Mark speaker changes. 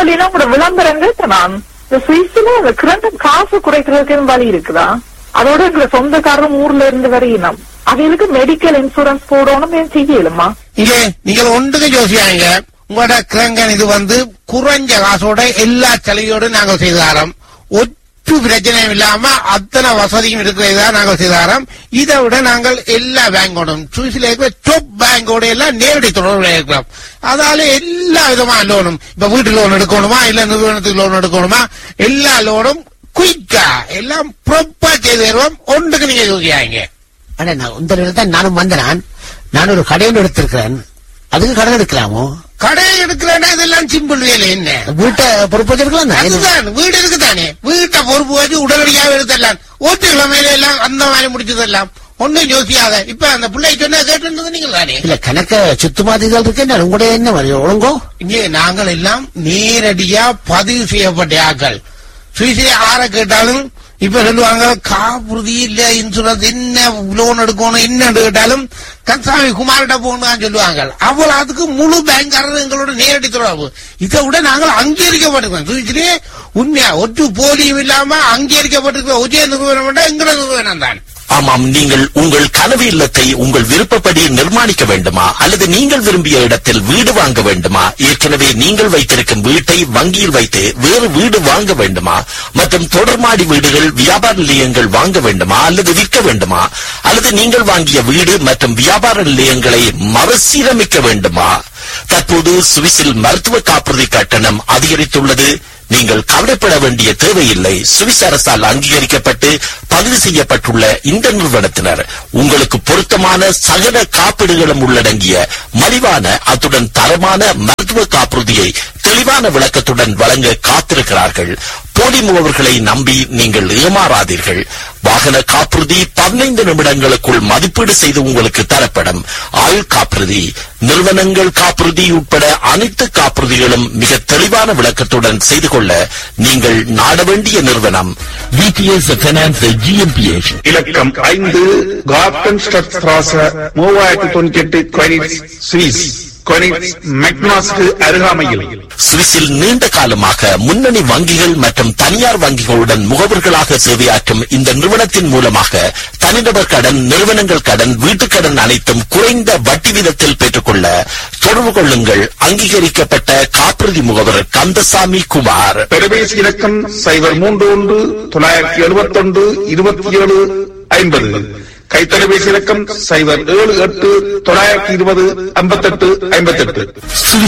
Speaker 1: சொல்லினா உங்களோட விளம்பரங்கள் நான் இந்த சுவிஸ்ல அந்த கிரண்ட காசு குறைக்கிறதுக்கு எதுவும் வழி இருக்குதா அதோட எங்க சொந்தக்காரரும் ஊர்ல இருந்து வரையினம் அவங்களுக்கு மெடிக்கல் இன்சூரன்ஸ் போடணும் ஏன் செய்யலுமா
Speaker 2: இங்கே நீங்கள் ஒன்றுக்கு யோசியாங்க உங்களோட கிரங்கன் இது வந்து குறைஞ்ச காசோட எல்லா செலவையோடு நாங்கள் செய்து தரோம் ஒற்று பிரச்சனையும் இல்லாம அத்தனை வசதியும் இருக்கிறதா நாங்கள் செய்து தரோம் இதை விட நாங்கள் எல்லா பேங்கோடும் சுவிஸ்ல இருக்கிற டாப் பேங்கோட எல்லாம் நேரடி தொடர்புல இருக்கிறோம் அதால எல்லா விதமான லோனும் இப்ப வீட்டு லோன் எடுக்கணுமா இல்ல நிறுவனத்துக்கு லோன் எடுக்கணுமா எல்லா லோனும் குயிக்கா எல்லாம் ப்ராப்பா செய்து தருவோம் ஒன்றுக்கு நீங்க யோசியாங்க
Speaker 3: அட நான் இந்த நேரத்துல தான் நானும் வந்தேன் நான் ஒரு கடையில் எடுத்திருக்கிறேன் அதுக்கு கடன் எடுக்கலாமோ
Speaker 2: கடை எடுக்கிறேன்னா இதெல்லாம் சிம்பிள் வேலை என்ன
Speaker 3: வீட்டை பொறுப்பு வச்சிருக்கலாம் தான்.
Speaker 2: அதுதான் வீடு இருக்குதானே வீட்டை பொறுப்பு வச்சு உடனடியாக எடுத்துடலாம் ஓட்டு கிழமையில எல்லாம் அந்த மாதிரி முடிச்சதெல்லாம் ஒண்ணும் யோசியாத இப்ப அந்த பிள்ளை சொன்ன கேட்டு நீங்க தானே
Speaker 3: இல்ல கணக்க சுத்துமாதிகள் இருக்கு நான் உங்களுடைய என்ன மாதிரி ஒழுங்கோ
Speaker 2: இங்கே நாங்கள் எல்லாம் நேரடியா பதிவு செய்யப்பட்ட ஆக்கள் சுவிசிலே ஆற கேட்டாலும் இப்ப சொல்லுவாங்க காப்புறுதி இல்ல இன்சூரன்ஸ் என்ன லோன் எடுக்கணும் என்ன கேட்டாலும் கன்சாமி குமார்கிட்ட போகணும் சொல்லுவாங்க அவ்வளவு அதுக்கு முழு பேங்காரர் எங்களோட நேரடி தொடர்பு இதை விட நாங்கள் அங்கீகரிக்கப்பட்டிருக்கோம் சுவிசிலே உண்மையா ஒற்று போலியும் இல்லாம அங்கீகரிக்கப்பட்டிருக்கிற ஒரே நிறுவனம் எங்களோட நிறுவனம் தான்
Speaker 4: ஆமாம் நீங்கள் உங்கள் கனவு இல்லத்தை உங்கள் விருப்பப்படி நிர்மாணிக்க வேண்டுமா அல்லது நீங்கள் விரும்பிய இடத்தில் வீடு வாங்க வேண்டுமா ஏற்கனவே நீங்கள் வைத்திருக்கும் வீட்டை வங்கியில் வைத்து வேறு வீடு வாங்க வேண்டுமா மற்றும் தொடர்மாடி வீடுகள் வியாபார நிலையங்கள் வாங்க வேண்டுமா அல்லது விற்க வேண்டுமா அல்லது நீங்கள் வாங்கிய வீடு மற்றும் வியாபார நிலையங்களை மறுசீரமைக்க வேண்டுமா தற்போது சுவிஸில் மருத்துவ காப்புறுதி கட்டணம் அதிகரித்துள்ளது நீங்கள் கவலைப்பட வேண்டிய தேவையில்லை சுவிஸ் அரசால் அங்கீகரிக்கப்பட்டு பதிவு செய்யப்பட்டுள்ள இந்த நிறுவனத்தினர் உங்களுக்கு பொருத்தமான சகல காப்பீடுகளும் உள்ளடங்கிய மலிவான அத்துடன் தரமான மருத்துவ காப்புறுதியை தெளிவான விளக்கத்துடன் வழங்க காத்திருக்கிறார்கள் போலி முகவர்களை நம்பி நீங்கள் ஏமாறாதீர்கள் வாகன காப்புறுதி பதினைந்து நிமிடங்களுக்குள் மதிப்பீடு செய்து உங்களுக்கு தரப்படும் ஆயுள் காப்புறுதி நிறுவனங்கள் காப்புறுதி உட்பட அனைத்து காப்புறுதிகளும் மிக தெளிவான விளக்கத்துடன் செய்து கொள்ள நீங்கள் நாட வேண்டிய நிறுவனம் விபிஎஸ் பைனான்ஸ் ஜிஎம்பிஎச்
Speaker 5: இலக்கம் ஐந்து கார்டன் ஸ்ட்ராச மூவாயிரத்தி தொண்ணூத்தி எட்டு கொனிட்ஸ் சுவிஸ் கொனிட்ஸ் மெக்னாஸ்க்கு அருகாமையில்
Speaker 4: சுவிஸில் நீண்ட காலமாக முன்னணி வங்கிகள் மற்றும் தனியார் வங்கிகளுடன் முகவர்களாக சேவையாற்றும் இந்த நிறுவனத்தின் மூலமாக தனிநபர் கடன் நிறுவனங்கள் கடன் வீட்டுக் கடன் அனைத்தும் குறைந்த வட்டி வீதத்தில் பெற்றுக்கொள்ள தொடர்பு கொள்ளுங்கள் அங்கீகரிக்கப்பட்ட காப்புறுதி முகவர் கந்தசாமி குமார்
Speaker 5: தொலைபேசி இலக்கம் சைபர் மூன்று ஒன்று தொள்ளாயிரத்தி எழுபத்தி ஒன்று இருபத்தி ஏழு ஐம்பது கைத்தொலைபேசி இலக்கம் சைபர் ஏழு எட்டு தொள்ளாயிரத்தி இருபது ஐம்பத்தெட்டு ஐம்பத்தெட்டு
Speaker 4: சுவிஸ்